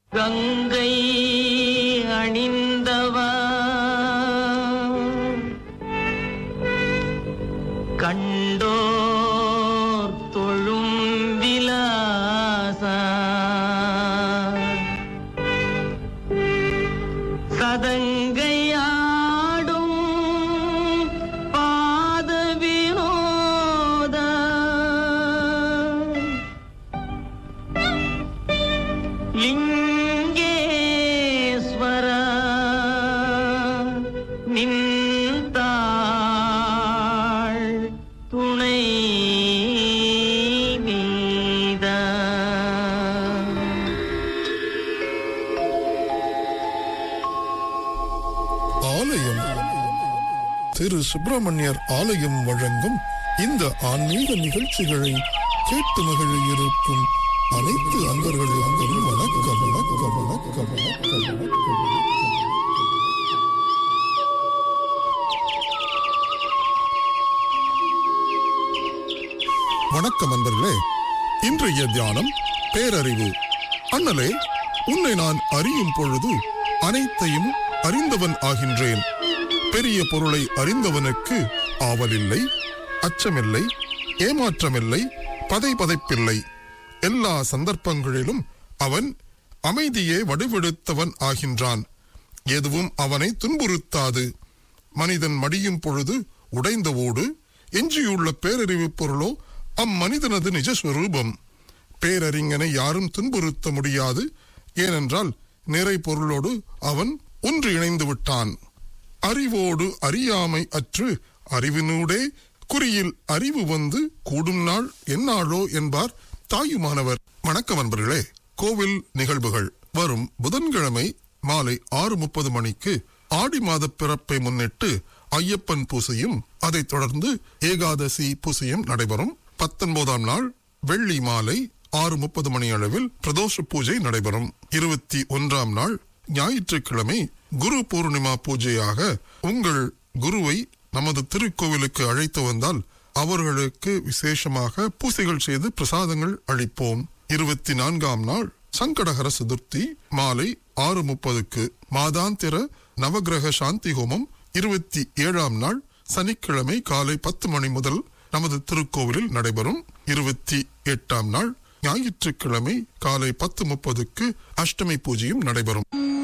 கங்கை அணிந்தவா கண்டோர் தொழும் விலாசா சதங்கையாடும் பாத வினோதா லிங்கேஸ்வர நின்றாள் துணை நீதா ஆலயம் திரு சுப்பிரமணியர் ஆலயம் வழங்கும் இந்த ஆன்மீக நிகழ்ச்சிகளை கேட்டு மகிழ இருக்கும் அனைத்து அன்பர்களுக்கும் வணக்கம் வணக்கம் வணக்கம் வணக்கம் வணக்கம் வணக்கம் அன்பர்களே இன்றைய தியானம் பேரறிவு அண்ணலே உன்னை நான் அறியும் பொழுது அனைத்தையும் அறிந்தவன் ஆகின்றேன் பெரிய பொருளை அறிந்தவனுக்கு ஆவலில்லை அச்சமில்லை ஏமாற்றமில்லை பதை பதைப்பில்லை எல்லா சந்தர்ப்பங்களிலும் அவன் அமைதியே வடிவெடுத்தவன் ஆகின்றான் எதுவும் அவனை துன்புறுத்தாது மனிதன் மடியும் பொழுது உடைந்த ஓடு எஞ்சியுள்ள பேரறிவு பொருளோ அம்மனிதனது நிஜஸ்வரூபம் பேரறிஞனை யாரும் துன்புறுத்த முடியாது ஏனென்றால் நிறை பொருளோடு அவன் ஒன்று இணைந்து விட்டான் அறிவோடு அறியாமை அற்று அறிவினூடே குறியில் அறிவு வந்து கூடும் நாள் எந்நாளோ என்பார் தாயுமானவர் வணக்கம் அன்பர்களே கோவில் நிகழ்வுகள் வரும் புதன்கிழமை மாலை ஆறு முப்பது மணிக்கு ஆடி மாத பிறப்பை முன்னிட்டு ஐயப்பன் பூசையும் அதைத் தொடர்ந்து ஏகாதசி பூசையும் நடைபெறும் பத்தொன்பதாம் நாள் வெள்ளி மாலை ஆறு முப்பது மணி அளவில் பிரதோஷ பூஜை நடைபெறும் இருபத்தி ஒன்றாம் நாள் ஞாயிற்றுக்கிழமை குரு பூர்ணிமா பூஜையாக உங்கள் குருவை நமது திருக்கோவிலுக்கு அழைத்து வந்தால் அவர்களுக்கு விசேஷமாக பூசைகள் செய்து பிரசாதங்கள் அளிப்போம் இருபத்தி நான்காம் நாள் சங்கடகர சதுர்த்தி மாலை ஆறு முப்பதுக்கு மாதாந்திர நவகிரக சாந்தி ஹோமம் இருபத்தி ஏழாம் நாள் சனிக்கிழமை காலை பத்து மணி முதல் நமது திருக்கோவிலில் நடைபெறும் இருபத்தி எட்டாம் நாள் ஞாயிற்றுக்கிழமை காலை பத்து முப்பதுக்கு அஷ்டமி பூஜையும் நடைபெறும்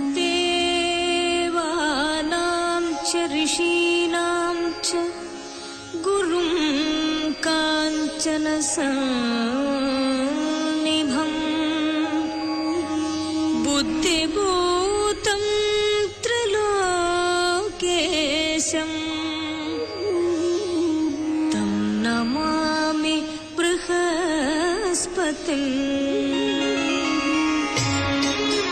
देवानां च ऋषीणां च गुरुं काञ्चनसन्निभम् बुद्धिभूतं त्रिलोकेशम् तं नमामि बृहस्पतिम्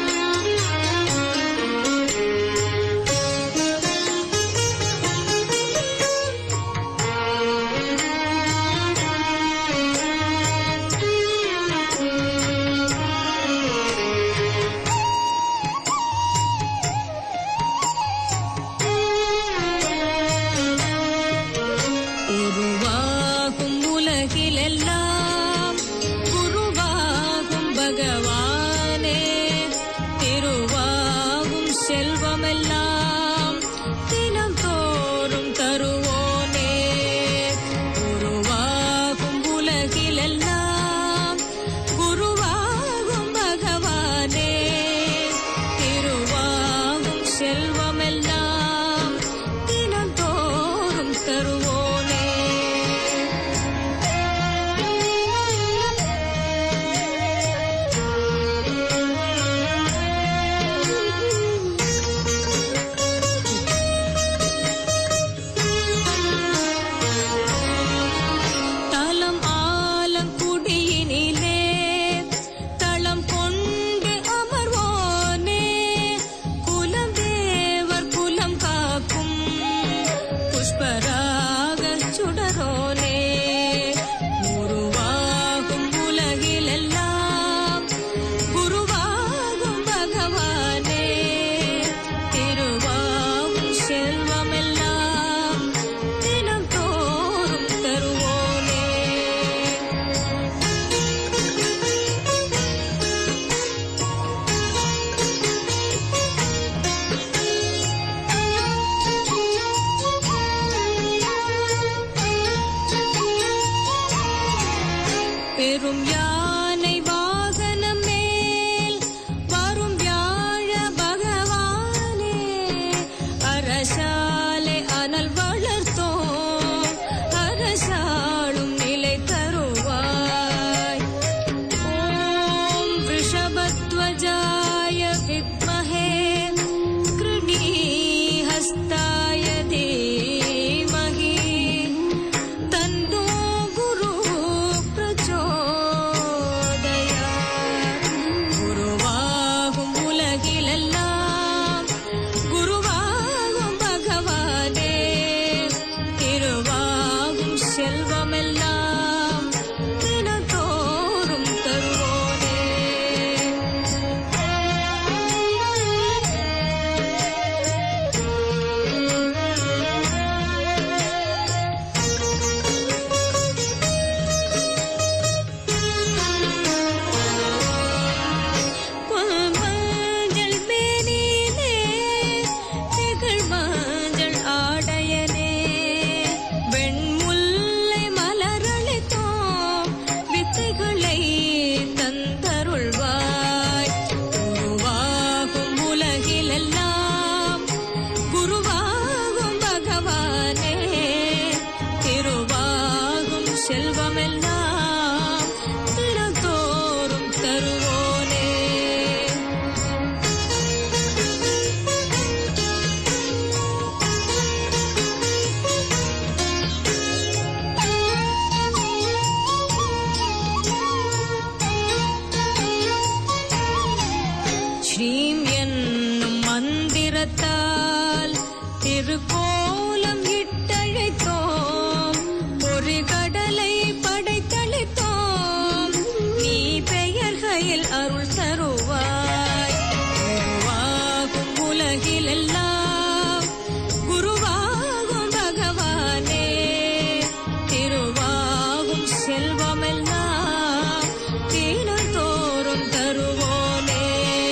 அருள் தருவாய் குருவாகும் உலகிலெல்லாம் குருவாகும் பகவானே திருவாகும் செல்வமெல்லாம் தினந்தோறும் தருவோனே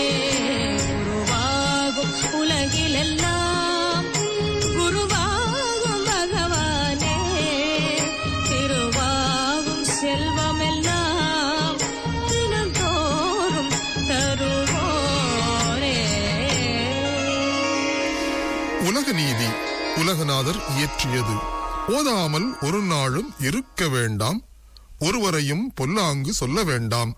குருவாகும் உலகிலெல்லாம் குருவாகும் பகவானே திருவாகும் செல்வமெல்லாம் தினந்தோறும் தருவோனே உலக நீதி உலகநாதர் இயற்றியது ஓதாமல் ஒரு நாளும் இருக்க வேண்டாம் ஒருவரையும் பொல்லாங்கு சொல்ல வேண்டாம்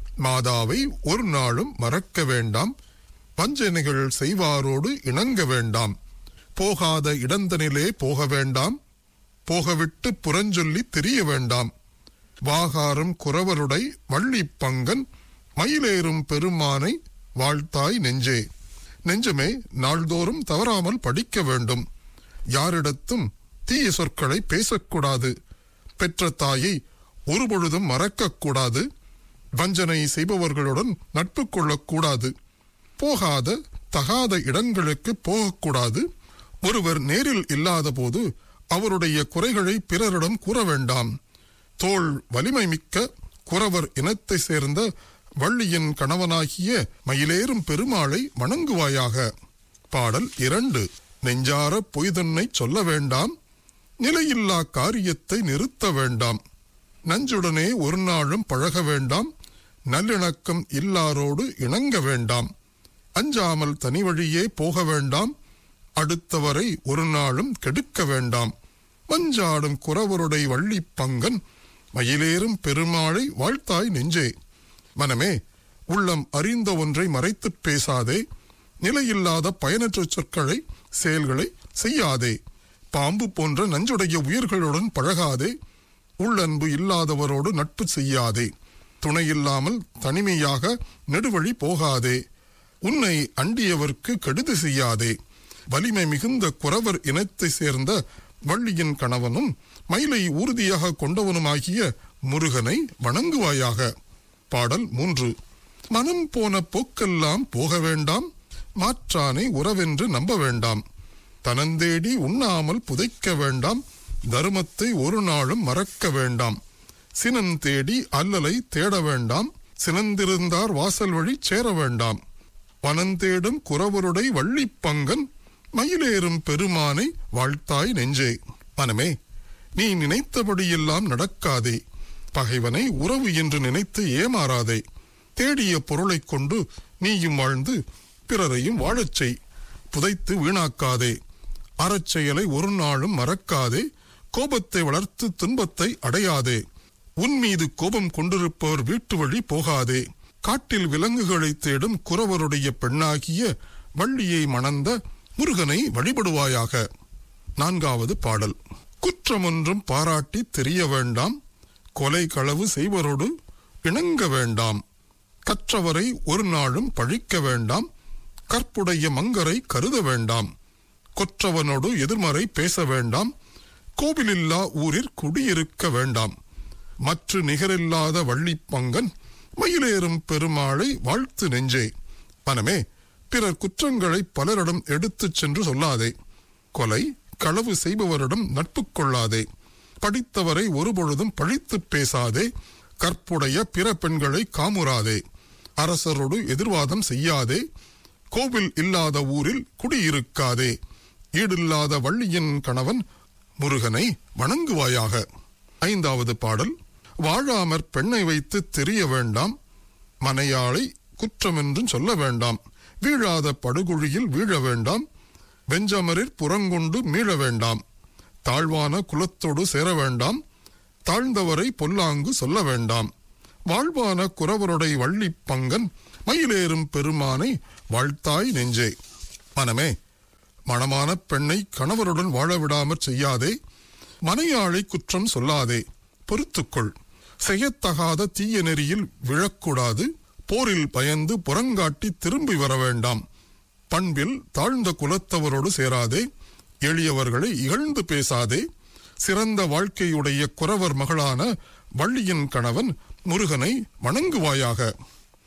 மாதாவை ஒரு நாளும் மறக்க வேண்டாம் வஞ்சனைகள் செய்வாரோடு இணங்க வேண்டாம் போகாத இடந்தனிலே போக வேண்டாம் போகவிட்டு புறஞ்சொல்லி தெரிய வேண்டாம் வாகாரும் குறவருடை வள்ளிப் பங்கன் மயிலேறும் பெருமானை வாழ்த்தாய் நெஞ்சே நெஞ்சமே நாள்தோறும் தவறாமல் படிக்க வேண்டும் யாரிடத்தும் தீய சொற்களை பேசக்கூடாது பெற்ற தாயை ஒருபொழுதும் மறக்கக்கூடாது வஞ்சனை செய்பவர்களுடன் நட்பு கொள்ளக்கூடாது போகாத தகாத இடங்களுக்கு போகக்கூடாது ஒருவர் நேரில் இல்லாதபோது அவருடைய குறைகளை பிறரிடம் கூற வேண்டாம் தோள் வலிமை மிக்க குறவர் இனத்தை சேர்ந்த வள்ளியின் கணவனாகிய மயிலேறும் பெருமாளை வணங்குவாயாக பாடல் இரண்டு நெஞ்சார பொய்தன்னை சொல்ல வேண்டாம் நிலையில்லா காரியத்தை நிறுத்த வேண்டாம் நஞ்சுடனே ஒரு நாளும் பழக வேண்டாம் நல்லிணக்கம் இல்லாரோடு இணங்க வேண்டாம் அஞ்சாமல் தனி வழியே போக வேண்டாம் அடுத்தவரை ஒரு நாளும் கெடுக்க வேண்டாம் மஞ்சாடும் குறவருடை வள்ளிப் பங்கன் மயிலேறும் பெருமாளை வாழ்த்தாய் நெஞ்சே மனமே உள்ளம் அறிந்த ஒன்றை மறைத்துப் பேசாதே நிலையில்லாத பயனற்ற சொற்களை செயல்களை செய்யாதே பாம்பு போன்ற நஞ்சுடைய உயிர்களுடன் பழகாதே உள்ளன்பு இல்லாதவரோடு நட்பு செய்யாதே துணையில்லாமல் தனிமையாக நெடுவழி போகாதே உன்னை அண்டியவர்க்கு கெடுதி செய்யாதே வலிமை மிகுந்த குறவர் இனத்தை சேர்ந்த வள்ளியின் கணவனும் மயிலை ஊர்தியாக கொண்டவனுமாகிய முருகனை வணங்குவாயாக பாடல் மூன்று மனம் போன போக்கெல்லாம் போக வேண்டாம் மாற்றானை உறவென்று நம்ப வேண்டாம் தனந்தேடி உண்ணாமல் புதைக்க வேண்டாம் தருமத்தை ஒரு நாளும் மறக்க வேண்டாம் சினன் தேடி அல்லலை தேட வேண்டாம் சினந்திருந்தார் வாசல் வழி சேர வேண்டாம் வனந்தேடும் குறவருடை வள்ளிப் பங்கன் மயிலேறும் பெருமானை வாழ்த்தாய் நெஞ்சே மனமே நீ நினைத்தபடியெல்லாம் நடக்காதே பகைவனை உறவு என்று நினைத்து ஏமாறாதே தேடிய பொருளைக் கொண்டு நீயும் வாழ்ந்து பிறரையும் வாழச் செய் புதைத்து வீணாக்காதே அறச்செயலை ஒரு நாளும் மறக்காதே கோபத்தை வளர்த்து துன்பத்தை அடையாதே உன் மீது கோபம் கொண்டிருப்பவர் வீட்டு வழி போகாதே காட்டில் விலங்குகளை தேடும் குறவருடைய பெண்ணாகிய வள்ளியை மணந்த முருகனை வழிபடுவாயாக நான்காவது பாடல் குற்றமொன்றும் பாராட்டி தெரிய வேண்டாம் கொலை களவு செய்வரோடு இணங்க வேண்டாம் கற்றவரை ஒரு நாளும் பழிக்க வேண்டாம் கற்புடைய மங்கரை கருத வேண்டாம் கொற்றவனோடு எதிர்மறை பேச வேண்டாம் கோவிலில்லா ஊரில் குடியிருக்க வேண்டாம் மற்ற நிகரில்லாத வள்ளிப் பங்கன் மயிலேறும் பெருமாளை வாழ்த்து நெஞ்சே மனமே பிறர் குற்றங்களை பலரிடம் எடுத்துச் சென்று சொல்லாதே கொலை களவு செய்பவரிடம் நட்பு கொள்ளாதே படித்தவரை ஒருபொழுதும் பழித்துப் பேசாதே கற்புடைய பிற பெண்களை காமுறாதே அரசரோடு எதிர்வாதம் செய்யாதே கோவில் இல்லாத ஊரில் குடியிருக்காதே ஈடில்லாத வள்ளியின் கணவன் முருகனை வணங்குவாயாக ஐந்தாவது பாடல் வாழாமற் பெண்ணை வைத்து தெரிய வேண்டாம் மனையாளை குற்றமென்றும் சொல்ல வேண்டாம் வீழாத படுகுழியில் வீழ வேண்டாம் வெஞ்சமரிற் புறங்கொண்டு மீள வேண்டாம் தாழ்வான குலத்தோடு சேர வேண்டாம் தாழ்ந்தவரை பொல்லாங்கு சொல்ல வேண்டாம் வாழ்வான குறவருடை வள்ளிப் பங்கன் மயிலேறும் பெருமானை வாழ்த்தாய் நெஞ்சே மனமே மணமான பெண்ணை கணவருடன் வாழ விடாமற் செய்யாதே மனையாளை குற்றம் சொல்லாதே பொறுத்துக்கொள் செய்யத்தகாத தீய நெறியில் விழக்கூடாது போரில் பயந்து புறங்காட்டி திரும்பி வர வேண்டாம் பண்பில் தாழ்ந்த குலத்தவரோடு சேராதே எளியவர்களை இகழ்ந்து பேசாதே சிறந்த வாழ்க்கையுடைய குறவர் மகளான வள்ளியின் கணவன் முருகனை வணங்குவாயாக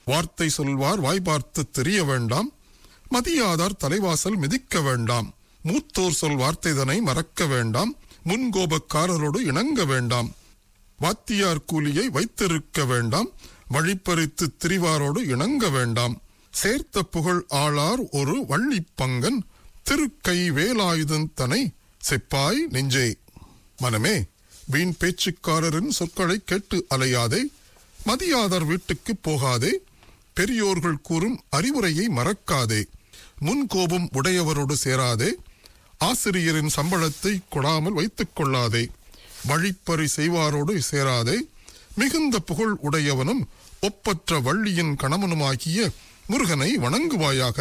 வார்த்தை சொல்வார் வாய் பார்த்து தெரிய வேண்டாம் மதியாதார் தலைவாசல் மிதிக்க வேண்டாம் மூத்தோர் சொல் வார்த்தைதனை மறக்க வேண்டாம் முன்கோபக்காரரோடு இணங்க வேண்டாம் வாத்தியார் கூலியை வைத்திருக்க வேண்டாம் வழிப்பறித்து திரிவாரோடு இணங்க வேண்டாம் சேர்த்த புகழ் ஆளார் ஒரு வள்ளிப் பங்கன் திருக்கை வேலாயுதன் தனை செப்பாய் நெஞ்சே மனமே வீண் பேச்சுக்காரரின் சொற்களை கேட்டு அலையாதே மதியாதார் வீட்டுக்கு போகாதே பெரியோர்கள் கூறும் அறிவுரையை மறக்காதே முன்கோபம் உடையவரோடு சேராதே ஆசிரியரின் சம்பளத்தை கொடாமல் வைத்துக் கொள்ளாதே வழிப்பறி செய்வாரோடு சேராதே மிகுந்த புகழ் உடையவனும் ஒப்பற்ற வள்ளியின் கணவனுமாகிய முருகனை வணங்குவாயாக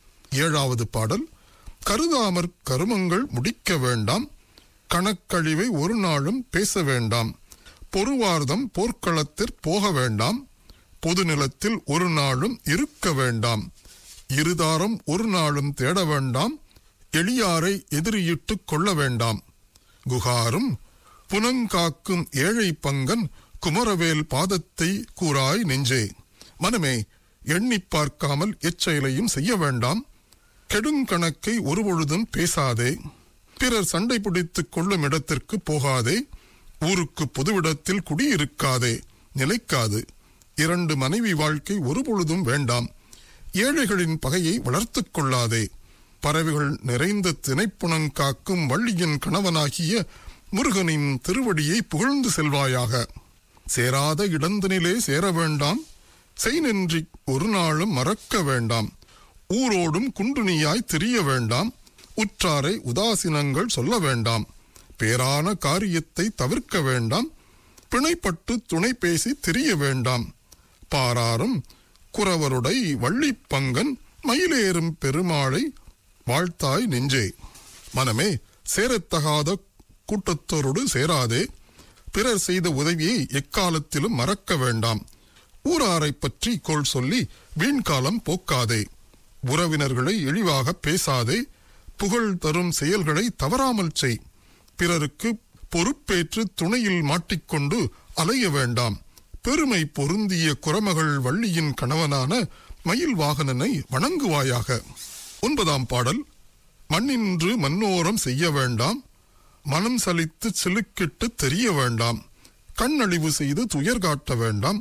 ஏழாவது பாடல் கருதாமற் கருமங்கள் முடிக்க வேண்டாம் கணக்கழிவை ஒரு நாளும் பேச வேண்டாம் பொறுவார்தம் போர்க்களத்திற் போக வேண்டாம் பொது நிலத்தில் ஒரு நாளும் இருக்க வேண்டாம் இருதாரம் ஒரு நாளும் தேட வேண்டாம் எளியாரை எதிரியிட்டுக் கொள்ள வேண்டாம் குகாரும் புனங்காக்கும் ஏழை பங்கன் குமரவேல் பாதத்தை கூறாய் நெஞ்சே மனமே எண்ணிப் பார்க்காமல் எச்செயலையும் செய்ய வேண்டாம் கெடுங்கணக்கை ஒருபொழுதும் பேசாதே பிறர் சண்டை பிடித்துக் கொள்ளும் இடத்திற்கு போகாதே ஊருக்கு பொதுவிடத்தில் குடியிருக்காதே நிலைக்காது இரண்டு மனைவி வாழ்க்கை ஒருபொழுதும் வேண்டாம் ஏழைகளின் பகையை வளர்த்துக் கொள்ளாதே பறவைகள் நிறைந்த திணைப்புணங்காக்கும் வள்ளியின் கணவனாகிய முருகனின் திருவடியை புகழ்ந்து செல்வாயாக சேராத இடந்தனிலே சேர வேண்டாம் செய் நின்றி ஒரு நாளும் மறக்க வேண்டாம் ஊரோடும் குண்டுணியாய் திரிய வேண்டாம் உற்றாரை உதாசீனங்கள் சொல்ல வேண்டாம் பேரான காரியத்தை தவிர்க்க வேண்டாம் பிணைப்பட்டு துணை பேசி திரிய வேண்டாம் பாராரும் குறவருடை வள்ளிப் பங்கன் மயிலேறும் பெருமாளை வாழ்த்தாய் நெஞ்சே மனமே சேரத்தகாத கூட்டத்தோரோடு சேராதே பிறர் செய்த உதவியை எக்காலத்திலும் மறக்க வேண்டாம் ஊராரைப் பற்றி கோள் சொல்லி வீண்காலம் போக்காதே உறவினர்களை இழிவாக பேசாதே புகழ் தரும் செயல்களை தவறாமல் செய் பிறருக்கு பொறுப்பேற்று துணையில் மாட்டிக்கொண்டு அலைய வேண்டாம் பெருமை பொருந்திய குரமகள் வள்ளியின் கணவனான மயில் வாகனனை வணங்குவாயாக ஒன்பதாம் பாடல் மண்ணின்று மண்ணோரம் செய்ய வேண்டாம் மனம் சலித்து சிலுக்கிட்டு தெரிய வேண்டாம் கண்ணழிவு செய்து துயர் காட்ட வேண்டாம்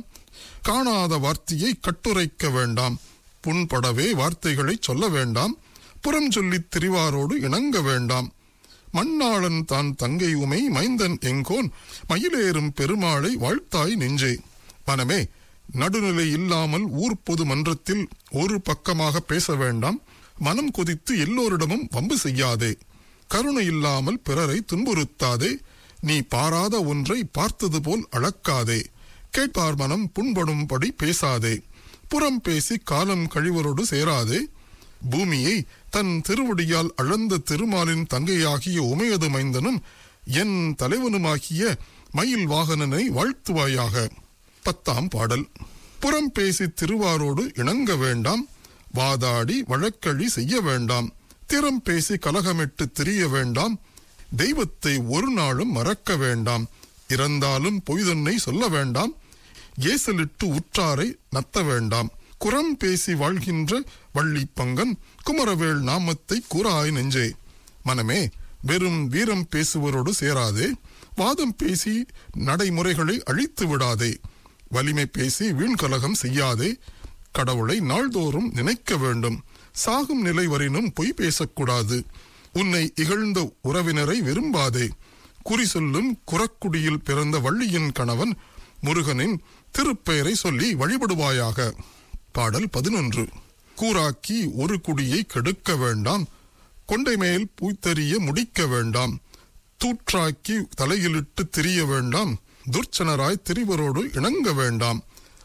காணாத வார்த்தையை கட்டுரைக்க வேண்டாம் புண்படவே வார்த்தைகளை சொல்ல வேண்டாம் புறம் சொல்லித் திரிவாரோடு இணங்க வேண்டாம் மண்ணாளன் தான் தங்கை உமை மைந்தன் எங்கோன் மயிலேறும் பெருமாளை வாழ்த்தாய் நெஞ்சே மனமே நடுநிலை இல்லாமல் ஊர் பொது மன்றத்தில் ஒரு பக்கமாக பேச வேண்டாம் மனம் கொதித்து எல்லோரிடமும் வம்பு செய்யாதே கருணை இல்லாமல் பிறரை துன்புறுத்தாதே நீ பாராத ஒன்றை பார்த்தது போல் அளக்காதே கேட்பார் மனம் புண்படும்படி பேசாதே புறம் பேசி காலம் கழிவரோடு சேராதே பூமியை தன் திருவடியால் அளந்த திருமாலின் தங்கையாகிய உமையது மைந்தனும் என் தலைவனுமாகிய மயில் வாகனனை வாழ்த்துவாயாக பத்தாம் பாடல் புறம் பேசி திருவாரோடு இணங்க வேண்டாம் வாதாடி வழக்கழி செய்ய வேண்டாம் திறம் பேசி கலகமிட்டு திரிய வேண்டாம் தெய்வத்தை ஒரு நாளும் மறக்க வேண்டாம் இறந்தாலும் பொய்தன்னை சொல்ல வேண்டாம் ஏசலிட்டு உற்றாரை நத்த வேண்டாம் குறம் பேசி வாழ்கின்ற வள்ளி பங்கன் குமரவேள் நாமத்தை கூறாய் நெஞ்சே மனமே வெறும் வீரம் பேசுவரோடு சேராதே வாதம் பேசி நடைமுறைகளை அழித்து விடாதே வலிமை பேசி வீண்கலகம் செய்யாதே கடவுளை நாள்தோறும் நினைக்க வேண்டும் சாகும் நிலை வரினும் பொய் பேசக்கூடாது உன்னை இகழ்ந்த உறவினரை விரும்பாதே குறி சொல்லும் குரக்குடியில் பிறந்த வள்ளியின் கணவன் முருகனின் திருப்பெயரை சொல்லி வழிபடுவாயாக பாடல் பதினொன்று கூராக்கி ஒரு குடியை கெடுக்க வேண்டாம் கொண்டை மேல் பூத்தறிய முடிக்க வேண்டாம் தூற்றாக்கி தலையிலிட்டு திரிய வேண்டாம் துர்ச்சனராய் திரிவரோடு இணங்க வேண்டாம்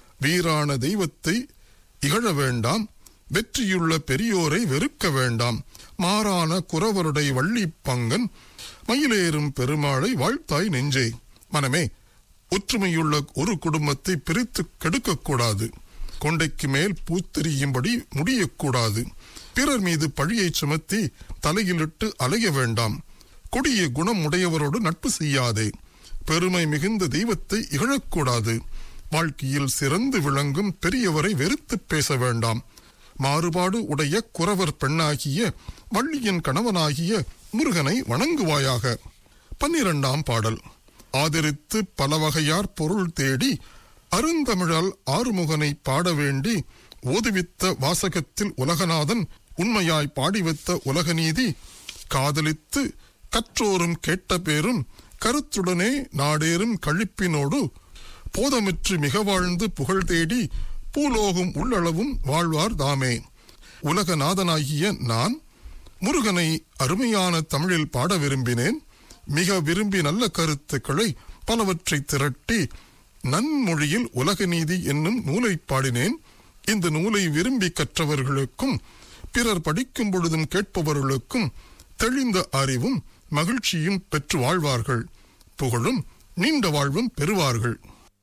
வீரான தெய்வத்தை இகழ வேண்டாம் வெற்றியுள்ள பெரியோரை வெறுக்க வேண்டாம் மாறான குறவருடைய வள்ளி பங்கன் மயிலேறும் பெருமாளை வாழ்த்தாய் நெஞ்சே மனமே ஒற்றுமையுள்ள ஒரு குடும்பத்தை பிரித்து கெடுக்கக்கூடாது கொண்டைக்கு மேல் பூத்தெரியும்படி முடியக்கூடாது பிறர் மீது பழியை சுமத்தி தலையிலிட்டு அலைய வேண்டாம் கொடிய குணம் உடையவரோடு நட்பு செய்யாதே பெருமை மிகுந்த தெய்வத்தை இகழக்கூடாது வாழ்க்கையில் சிறந்து விளங்கும் பெரியவரை வெறுத்துப் பேச வேண்டாம் மாறுபாடு உடைய குறவர் பெண்ணாகிய வள்ளியின் கணவனாகிய முருகனை வணங்குவாயாக பன்னிரண்டாம் பாடல் ஆதரித்து பல வகையார் பொருள் தேடி அருந்தமிழால் ஆறுமுகனை பாட வேண்டி ஓதுவித்த வாசகத்தில் உலகநாதன் உண்மையாய் பாடிவித்த உலகநீதி காதலித்து கற்றோரும் கேட்ட பேரும் கருத்துடனே நாடேறும் கழிப்பினோடு போதமிற்று மிக வாழ்ந்து புகழ் தேடி பூலோகம் உள்ளளவும் வாழ்வார் தாமே உலகநாதனாகிய நான் முருகனை அருமையான தமிழில் பாட விரும்பினேன் மிக விரும்பி நல்ல கருத்துக்களை பலவற்றை திரட்டி நன்மொழியில் உலக நீதி என்னும் நூலை பாடினேன் இந்த நூலை விரும்பி கற்றவர்களுக்கும் பிறர் படிக்கும் பொழுதும் கேட்பவர்களுக்கும் தெளிந்த அறிவும் மகிழ்ச்சியும் பெற்று வாழ்வார்கள் புகழும் நீண்ட வாழ்வும் பெறுவார்கள்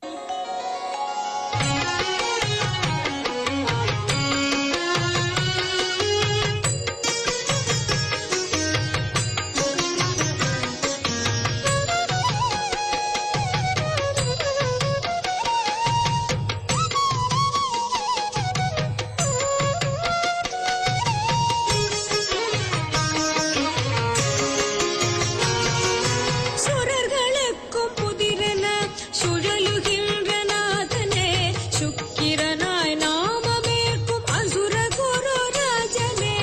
சுரர்களுக்கும் புதிரென சுழலுகின்ற நாதனே சுக்கிரனாய் நாமமேற்கும் அசுர குரு ராஜனே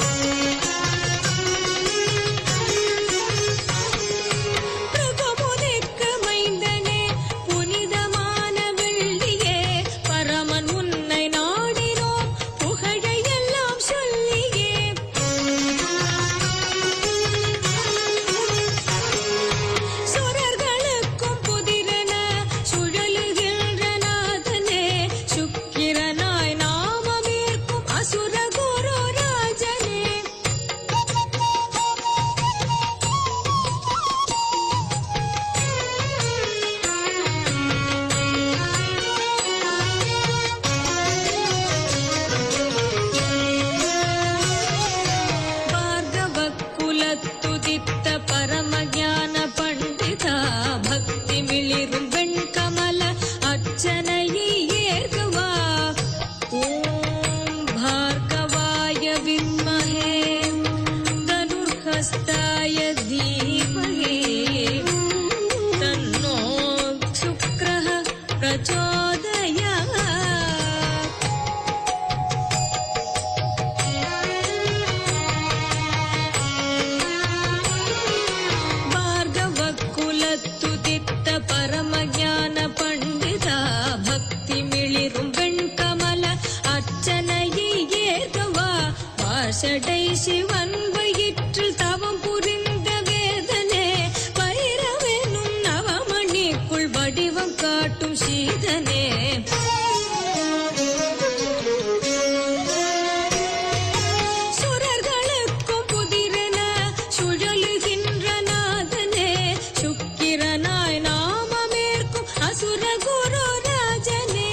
பிரகமுதிக்கு மைந்தனே புனிதமான வெள்ளியே பரமன் உன்னை நாடினோம் புகழை எல்லாம் சொல்லியே சுரர்களுக்கும் புதிரென சுழலுகின்ற நாதனே சுக்கிரனாய் நாமமேற்கும் அசுர குரு ராஜனே ಭಾರ್ಗವ ಕುಲತ್ತುದಿತ್ತ ಪರಮಜ್ಞಾನ ಪಂಡಿತ ಭಕ್ತಿ ಮಿಳಿரும் வெண்கமல அர்ச்சனையை ஏற்கவா ஓம் பார்கவாய வித்மஹே தனுர்ஹஸ்தாய தீமஹி தன்னோ சுக்ரः பிரச்சோதயாத் ಭಾರ್ಗವ ಕುಲತ್ತುದಿತ್ತ ಪರಮಜ್ಞಾನ ಪಂಡಿತ ಭಕ್ತಿ ಮಿಳಿரும் வெண்கமல அர்ச்சனையை ஏற்கவா வாசடை சிவன் வயிற்றில் தவம் புரிந்த வேதனே வைரவெனும் நவமணிக்குள் வடிவம் காட்டும் சீதனே சுரர்களுக்கும் புதிரென சுழலுகின்ற நாதனே சுக்கிரனாய் நாமமேற்கும் அசுர குரு ராஜனே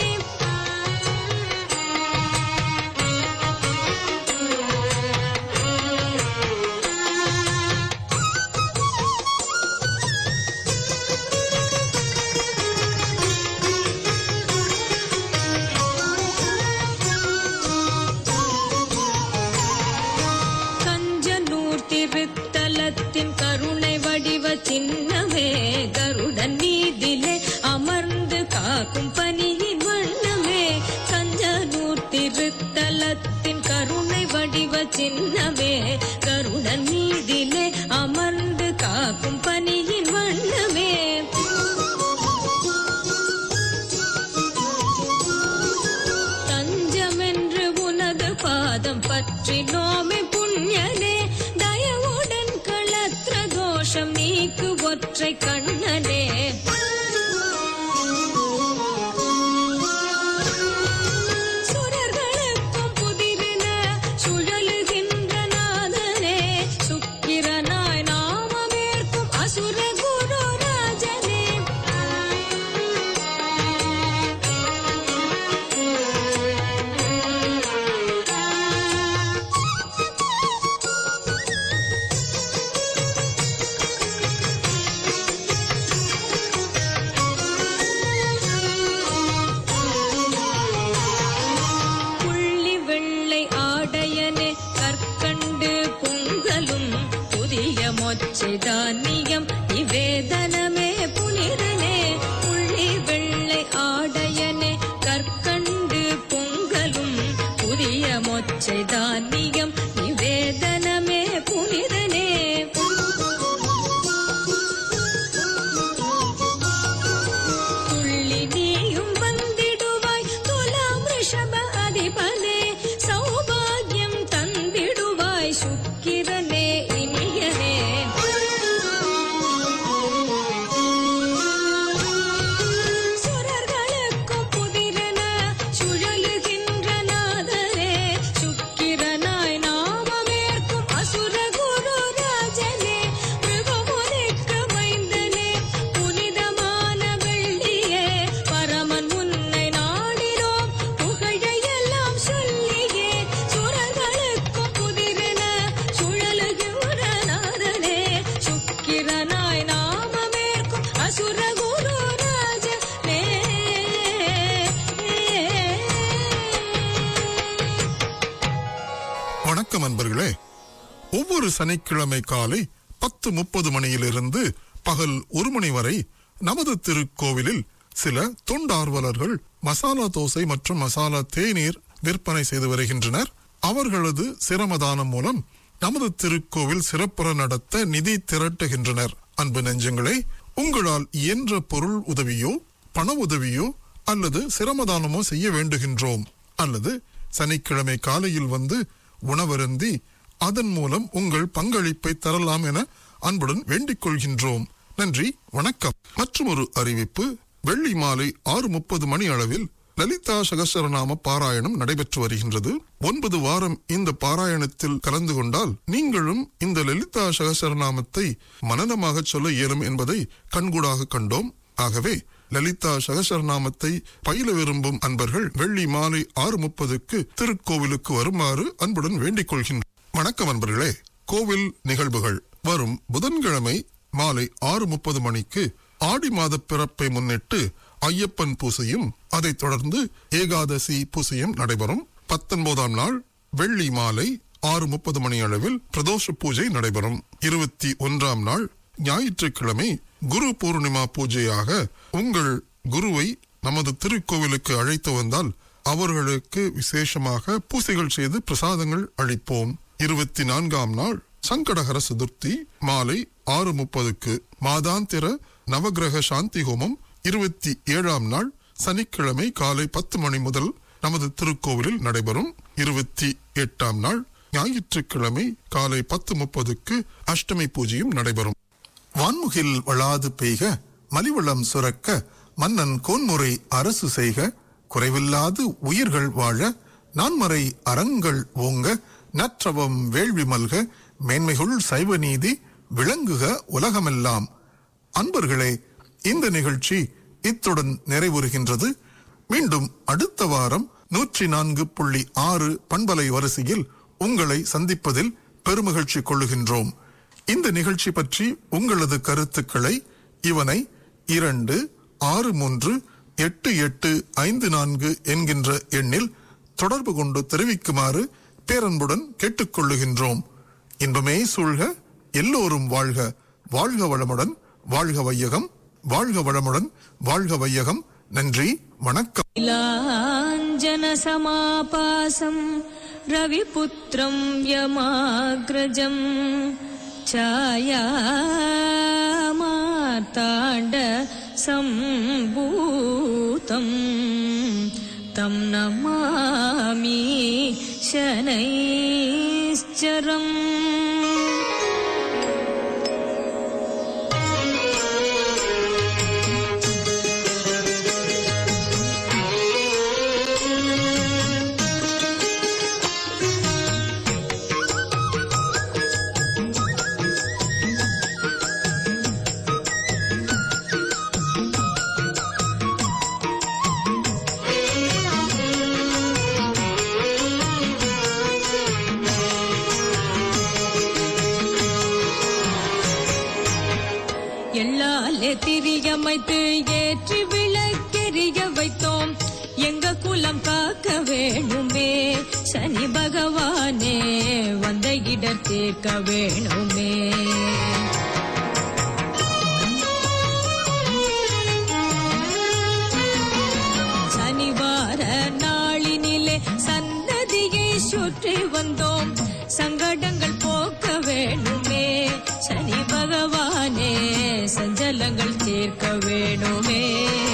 கஞ்சனூர் திருத்தலத்தின் கருணை வடிவ சின்னமே கருடன் மீதிலே அமர்ந்து காக்கும் பனியின் வண்ணமே கஞ்சனூர் திருத்தலத்தின் கருணை வடிவ சின்னமே கருடன் மீதிலே அமர்ந்து காக்கும் பனியின் வண்ணமே தஞ்சமென்று உனது பாதம் பற்றி நோமே புண்ணியனே தயவுடன் களத்திர தோஷம் நீக்கு ஒற்றை கண்ணனே சுரர்களுக்கும் புதிரென சுழலுகின்ற நாதனே சுக்கிரனாய் நாமமேற்கும் அசுர குரு ராஜனே தானியம் நிவேதனமே புனிதனே புள்ளி வெள்ளை ஆடையனே கற்கண்டு பொங்கலும் புதிய மொச்சை தானியம் நிவேதனமே புனிதனே துள்ளி நீயும் வந்திடுவாய் துலாம் ரிஷப அதிபனே சௌபாகியம் தந்திடுவாய் சுக்கிரனே இனியனே சுரர்களுக்கும் புதிரென சுழலுகின்ற நாதரே சுக்கிரனாய் நாமமேற்கும் அசுர குரு ராஜனே மிருகமுனிக்கு மைந்தனே புனிதமான வெள்ளியே பரமன் உன்னை நாடினோம் புகழையெல்லாம் சொல்லியே சுரர்களுக்கும் புதிரென சுழலுகின்ற நாதனே சுக்கிரனாய் நாமமேற்கும் அசுர குரு ராஜனே வணக்கம் அன்பர்களே ஒவ்வொரு சனிக்கிழமை காலை பத்து முப்பது மணியிலிருந்து பகல் ஒரு மணி வரை நமது திருக்கோவிலில் சில தொண்டார்வலர்கள் மசாலா தோசை மற்றும் மசாலா தேநீர் விற்பனை செய்து வருகின்றனர் அவர்களது சிரமதானம் மூலம் நமது திருக்கோவில் சிறப்புற நடத்த நிதி திரட்டுகின்றனர் அன்பு நெஞ்சங்களே உங்களால் இயன்ற பொருள் உதவியோ பண உதவியோ அல்லது சிரமதானமோ செய்ய வேண்டுகின்றோம் அல்லது சனிக்கிழமை காலையில் வந்து உணவருந்தி அதன் மூலம் உங்கள் பங்களிப்பை தரலாம் என அன்புடன் வேண்டிக் கொள்கின்றோம் நன்றி வணக்கம் மற்றும் ஒரு அறிவிப்பு வெள்ளி மாலை ஆறு முப்பது மணி அளவில் லலிதா சகசரநாம பாராயணம் நடைபெற்று வருகின்றது ஒன்பது வாரம் இந்த பாராயணத்தில் கலந்து கொண்டால் நீங்களும் இந்த லலிதா சகசரநாமத்தை மனனமாக சொல்ல இயலும் என்பதை கண்கூடாக கண்டோம் ஆகவே லலிதா சகசரநாமத்தை பயில விரும்பும் அன்பர்கள் வெள்ளி மாலை ஆறு முப்பதுக்கு திருக்கோவிலுக்கு வருமாறு அன்புடன் வேண்டிக் கொள்கின்றோம் வணக்கம் அன்பர்களே கோவில் நிகழ்வுகள் வரும் புதன்கிழமை மாலை ஆறு முப்பது மணிக்கு ஆடி மாத பிறப்பை முன்னிட்டு ஐயப்பன் பூசையும் அதைத் தொடர்ந்து ஏகாதசி பூசையும் நடைபெறும் பத்தொன்பதாம் நாள் வெள்ளி மாலை ஆறு முப்பது மணி அளவில் பிரதோஷ பூஜை நடைபெறும் இருபத்தி ஒன்றாம் நாள் ஞாயிற்றுக்கிழமை குரு பூர்ணிமா பூஜையாக உங்கள் குருவை நமது திருக்கோவிலுக்கு அழைத்து வந்தால் அவர்களுக்கு விசேஷமாக பூசைகள் செய்து பிரசாதங்கள் அளிப்போம் இருபத்தி நான்காம் நாள் சங்கடஹர சதுர்த்தி மாலை ஆறு முப்பதுக்கு மாதாந்திர நவக்கிரக சாந்தி ஹோமம் இருபத்தி ஏழாம் நாள் சனிக்கிழமை காலை பத்து மணி முதல் நமது திருக்கோவிலில் நடைபெறும் இருபத்தி எட்டாம் நாள் ஞாயிற்றுக்கிழமை காலை பத்து முப்பதுக்கு அஷ்டமி பூஜையும் நடைபெறும் வான்முகில் வளாது பெய்க மலிவளம் சுரக்க மன்னன் கோன்முறை அரசு செய்க குறைவில்லாது உயிர்கள் வாழ நான்மறை அறங்கள் ஓங்க நற்றவம் வேள்வி மல்க மேன்மைகுள் சைவ நீதி விளங்குக உலகமெல்லாம் அன்பர்களே இந்த நிகழ்ச்சி இத்துடன் நிறைவுறுகின்றது மீண்டும் அடுத்த வாரம் நூற்றி நான்கு புள்ளி ஆறு பண்பலை வரிசையில் உங்களை சந்திப்பதில் பெருமகிழ்ச்சி கொள்ளுகின்றோம் இந்த நிகழ்ச்சி பற்றி உங்களது கருத்துக்களை இவனை இரண்டு ஆறு மூன்று எட்டு எட்டு ஐந்து நான்கு என்கின்ற எண்ணில் தொடர்பு கொண்டு தெரிவிக்குமாறு பேரன்புடன் கேட்டுக்கொள்ளுகின்றோம் இன்பமே சூழ்க எல்லோரும் வாழ்க வாழ்க வளமுடன் வாழ்க வையகம் வாழ்க வளமுடன் வாழ்க வையகம் நன்றி வணக்கம் नीलाञ्जनसमापासम् रविपुत्रं यमाग्रजम् छायामार्ताण्ड सम्भूतम् तं नमामि शनैश्चरम् எள்ளாலே திரியமைத்து ஏற்றி விளக்கெரிய வைத்தோம் எங்க குலம் காக்க வேணுமே சனி பகவானே வந்த இடர் தீர்க்க வேணுமே சுற்றி வந்தோம் சங்கடங்கள் போக்க வேணுமே சனி பகவானே சஞ்சலங்கள் தீர்க்க வேணுமே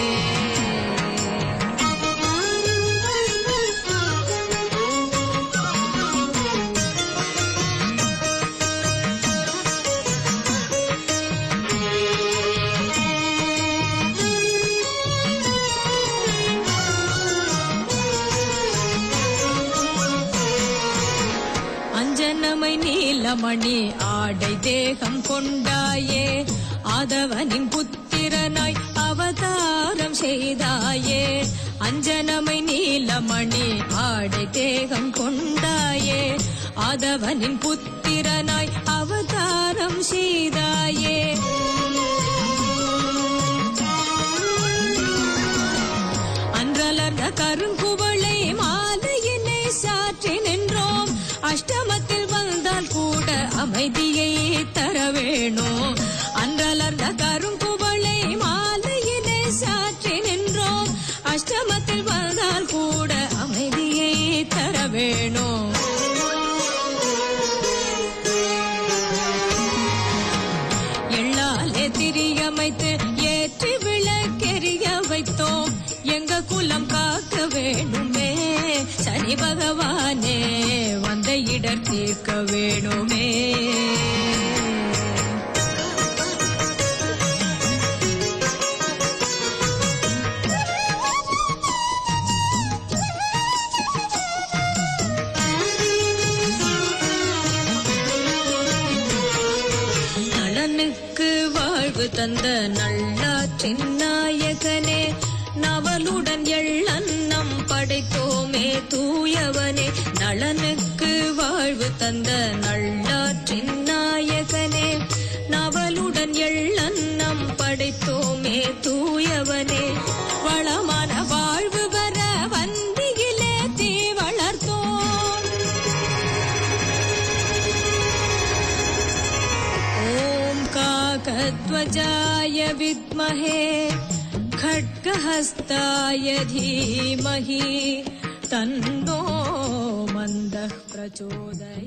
அஞ்சனமை நீலமணி ஆடை தேகம் கொண்டாயே ஆதவனின் புத்திரனாய் அவதாரம் செய்தாயே அஞ்சனமை நீலமணி ஆடை தேகம் கொண்டாயே ஆதவனின் புத்திரனாய் அவதாரம் செய்தாயே அன்றலர்ந்த கருங்குவளை மாலையினை சாற்றி நின்றோம் அஷ்டமத்தில் வந்தால் கூட அமைதியை தர வேணும் அன்றலர்ந்த கருங்குவளை மாலையினை சாற்றி நின்றோம் அஷ்டமத்தில் வந்தால் கூட அமைதியை தர வேணும் எள்ளாலே திரியமைத்து ஏற்றி விளக்கெரிய வைத்தோம் எங்க குலம் காக்க வேணுமே சனி பகவானே வந்த இடர் தீர்க்க வேணுமே நலனுக்கு வாழ்வு தந்த நல்லாற்றின் நாயகனே நவலுடன் எள்ளன்னம் படைத்தோமே தூயவனே நலனுக்கு வாழ்வு தந்த நல்லாற்றின் நாயகனே நவலுடன் எள்ளன்னம் படைத்தோமே தூயவனே வளமான வாழ்வு வர வந்தியிலே தீ வளர்த்தோம் ॐ काकध्वजाय विद्महे खड्गहस्ताय धीमहि तन्नो मन्दः प्रचोदय